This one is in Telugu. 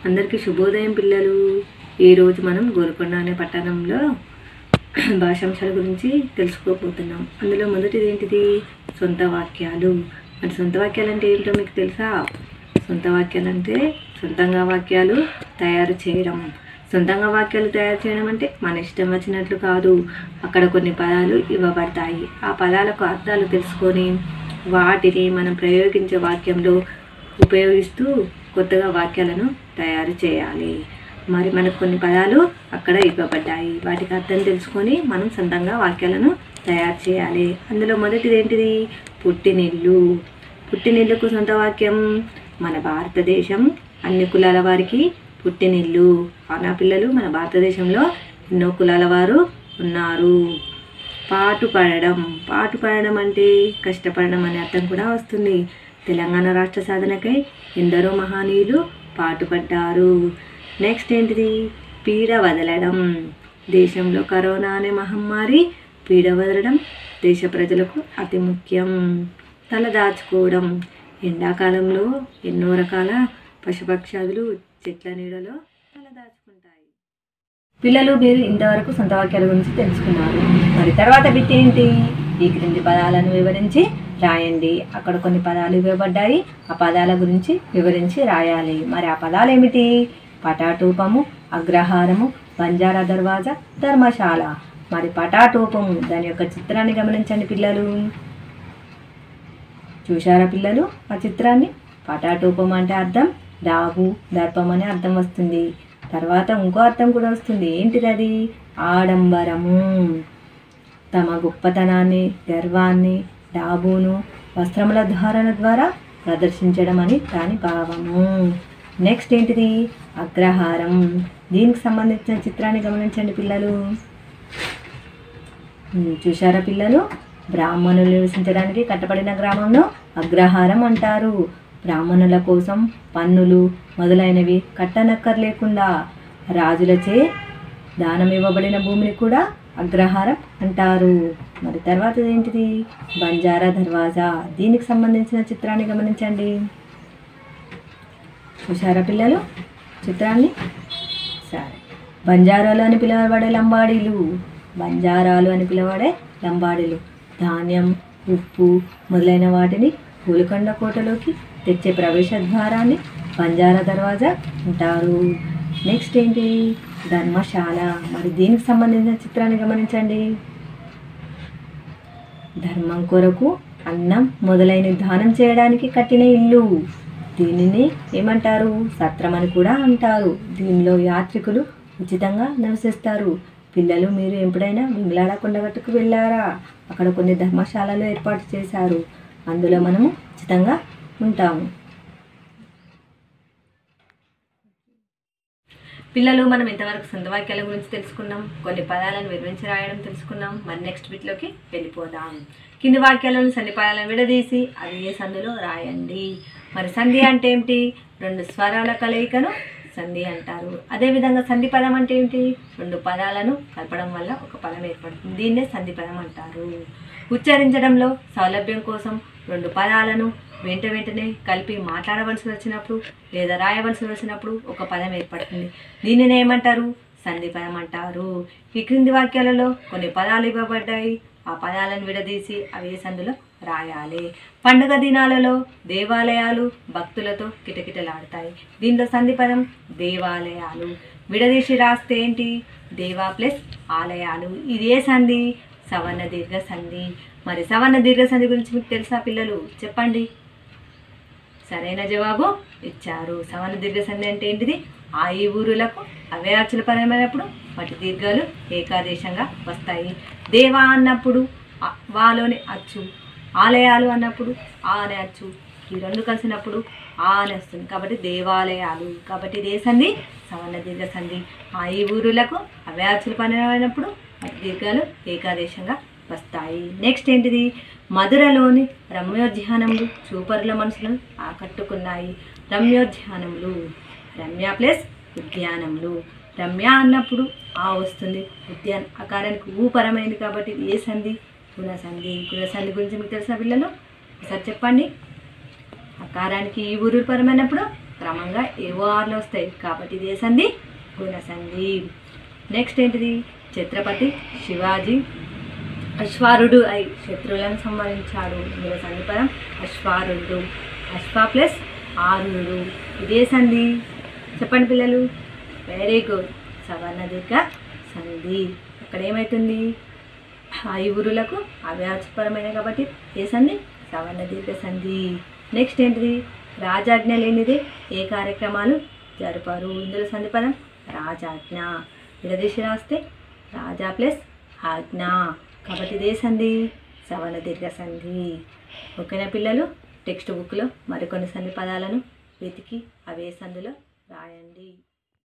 అందరికీ శుభోదయం పిల్లలు ఈరోజు మనం గోల్కొండ అనే పట్టణంలో భాషాంశాల గురించి తెలుసుకోబోతున్నాం అందులో మొదటిది ఏంటిది సొంత వాక్యాలు మరి సొంత వాక్యాలు అంటే ఏంటో మీకు తెలుసా సొంత వాక్యాలు అంటే సొంతంగా వాక్యాలు తయారు చేయడం సొంతంగా వాక్యాలు తయారు చేయడం అంటే మన ఇష్టం వచ్చినట్లు కాదు అక్కడ కొన్ని పదాలు ఇవ్వబడతాయి ఆ పదాలకు అర్థాలు తెలుసుకొని వాటిని మనం ప్రయోగించే వాక్యంలో ఉపయోగిస్తూ కొత్తగా వాక్యాలను తయారు చేయాలి మరి మనకు కొన్ని పదాలు అక్కడ ఇవ్వబడ్డాయి వాటికి అర్థం తెలుసుకొని మనం సొంతంగా వాక్యాలను తయారు చేయాలి అందులో మొదటిది ఏంటిది పుట్టినిల్లు పుట్టినిల్లుకు సొంత వాక్యం మన భారతదేశం అన్ని కులాల వారికి పుట్టినిల్లు అవునా పిల్లలు మన భారతదేశంలో ఎన్నో కులాల వారు ఉన్నారు పాటు పడడం పాటు పడడం అంటే కష్టపడడం అనే అర్థం కూడా వస్తుంది తెలంగాణ రాష్ట్ర సాధనకై ఎందరో మహనీయులు పాటుపడ్డారు నెక్స్ట్ ఏంటిది పీడ వదలడం దేశంలో కరోనా అనే మహమ్మారి పీడ వదలడం దేశ ప్రజలకు అతి ముఖ్యం తల దాచుకోవడం ఎండాకాలంలో ఎన్నో రకాల పశుపక్షాదులు చెట్ల నీడలో తల దాచుకుంటాయి పిల్లలు మీరు ఇంతవరకు సొంత వాక్యాల గురించి తెలుసుకున్నారు మరి తర్వాత బిట్ ఏంటి ఈ క్రింది పదాలను వివరించి రాయండి అక్కడ కొన్ని పదాలు ఇవ్వబడ్డాయి ఆ పదాల గురించి వివరించి రాయాలి మరి ఆ పదాలు ఏమిటి పటాటూపము అగ్రహారము బంజారా దర్వాజా ధర్మశాల మరి పటాటూపము దాని యొక్క చిత్రాన్ని గమనించండి పిల్లలు చూశారా పిల్లలు ఆ చిత్రాన్ని పటాటూపం అంటే అర్థం డాబు దర్పం అనే అర్థం వస్తుంది తర్వాత ఇంకో అర్థం కూడా వస్తుంది ఏంటిది అది ఆడంబరము తమ గొప్పతనాన్ని గర్వాన్ని డాబును వస్త్రముల ధారణ ద్వారా ప్రదర్శించడం అని దాని భావము నెక్స్ట్ ఏంటిది అగ్రహారం దీనికి సంబంధించిన చిత్రాన్ని గమనించండి పిల్లలు ఉమ్, చూశారా పిల్లలు బ్రాహ్మణులు నివసించడానికి కట్టబడిన గ్రామంలో అగ్రహారం అంటారు బ్రాహ్మణుల కోసం పన్నులు మొదలైనవి కట్టనక్కర్లేకుండా రాజులచే దానం ఇవ్వబడిన భూమిని కూడా అగ్రహారం అంటారు మరి తర్వాత ఏంటిది బంజారా దర్వాజా దీనికి సంబంధించిన చిత్రాన్ని గమనించండి చూశారా పిల్లలు చిత్రాన్ని సరే బంజారాలు అని పిలువబడే లంబాడీలు బంజారాలు అని పిలువబడే లంబాడీలు ధాన్యం ఉప్పు మొదలైన వాటిని పూలకొండ కోటలోకి తెచ్చే ప్రవేశ ద్వారాన్ని బంజారా దర్వాజా అంటారు నెక్స్ట్ ఏంటి ధర్మశాల మరి దీనికి సంబంధించిన చిత్రాన్ని గమనించండి ధర్మం కొరకు అన్నం మొదలైన దానం చేయడానికి కట్టిన ఇల్లు దీనిని ఏమంటారు సత్రం అని కూడా అంటారు దీనిలో యాత్రికులు ఉచితంగా నివసిస్తారు పిల్లలు మీరు ఎప్పుడైనా వింగ్లాడ కొండగట్టుకు వెళ్ళారా అక్కడ కొన్ని ధర్మశాలలు ఏర్పాటు చేశారు అందులో మనము ఉచితంగా ఉంటాము పిల్లలు మనం ఇంతవరకు సొంత వాక్యాల గురించి తెలుసుకున్నాం కొన్ని పదాలను వివరించి రాయడం తెలుసుకున్నాం మరి నెక్స్ట్ బిట్లోకి వెళ్ళిపోదాం కింది వాక్యాలను సంధి పదాలను విడదీసి అవి ఏ సంధిలో రాయండి మరి సంధి అంటే ఏమిటి రెండు స్వరాల కలయికను సంధి అంటారు అదేవిధంగా సంధి పదం అంటే ఏంటి రెండు పదాలను కలపడం వల్ల ఒక పదం ఏర్పడుతుంది దీన్నే సంధి పదం అంటారు ఉచ్చరించడంలో సౌలభ్యం కోసం రెండు పదాలను వెంట వెంటనే కలిపి మాట్లాడవలసి వచ్చినప్పుడు లేదా రాయవలసి వచ్చినప్పుడు ఒక పదం ఏర్పడుతుంది దీనిని ఏమంటారు సంధి పదం అంటారు ఈ క్రింది వాక్యాలలో కొన్ని పదాలు ఇవ్వబడ్డాయి ఆ పదాలను విడదీసి అవి ఏ సందులో రాయాలి పండుగ దినాలలో దేవాలయాలు భక్తులతో కిటకిటలాడతాయి దీనిలో సంధి పదం దేవాలయాలు విడదీసి రాస్తే ఏంటి దేవా ప్లస్ ఆలయాలు ఇది ఏ సంధి సవర్ణ దీర్ఘ సంధి మరి సవర్ణ దీర్ఘ సంధి గురించి మీకు తెలుసా పిల్లలు చెప్పండి సరైన జవాబు ఇచ్చారు సవర్ణ దీర్ఘ సంధి అంటే ఏంటిది ఆ ఈ ఊరులకు అవే అచ్చుల పరమైనప్పుడు వాటి దీర్ఘాలు ఏకాదేశంగా వస్తాయి దేవా అన్నప్పుడు ఆ- వాలోని అచ్చు ఆలయాలు అన్నప్పుడు ఆ అనే అచ్చు ఈ రెండు కలిసినప్పుడు ఆ అని వస్తుంది కాబట్టి దేవాలయాలు కాబట్టి ఇదే సంధి సవర్ణ దీర్ఘ సంధి ఆ ఈ ఊరులకు అవే అచ్చుల పరమైనప్పుడు వాటి దీర్ఘాలు ఏకాదేశంగా వస్తాయి నెక్స్ట్ ఏంటిది మధురలోని రమ్యోధ్యానములు చూపరుల మనసులను ఆకట్టుకున్నాయి రమ్యోధ్యానములు రమ్య ప్లస్ ఉద్యానములు రమ్య అన్నప్పుడు ఆ వస్తుంది ఉద్యాన ఆకారానికి ఊపరమైంది కాబట్టి ఇది ఏ సంధి గుణసంధి గుణసంధి గురించి మీకు తెలుసా పిల్లలు ఒకసారి చెప్పండి అకారానికి ఈ ఊరు పరమైనప్పుడు క్రమంగా ఏవో ఆర్లు వస్తాయి కాబట్టి ఇది ఏ సంధి గుణసంధి నెక్స్ట్ ఏంటిది ఛత్రపతి శివాజీ అశ్వారుడు అయి శత్రువులను సంహరించాడు ఇందులో సంధి పదం అశ్వారుడు అశ్వ ప్లస్ ఆరుడు ఇదే సంధి చెప్పండి పిల్లలు వెరీ గుడ్ సవర్ణ దీర్ఘ సంధి అక్కడ ఏమవుతుంది ఐవురులకు అవ్యాసపరమైన కాబట్టి ఏ సంధి సవర్ణ దీర్ఘ సంధి నెక్స్ట్ ఏంటిది రాజాజ్ఞ లేనిది ఏ కార్యక్రమాలు జరుపరు ఇందులో సంధి పదం రాజాజ్ఞ విడదీసి రాస్తే రాజా ప్లస్ ఆజ్ఞ కాబట్టి ఇదే సంధి సవర్ణ దీర్ఘ సంధి ఓకేనా పిల్లలు టెక్స్ట్ బుక్లో మరికొన్ని సంధి పదాలను వెతికి అవే సంధిలో రాయండి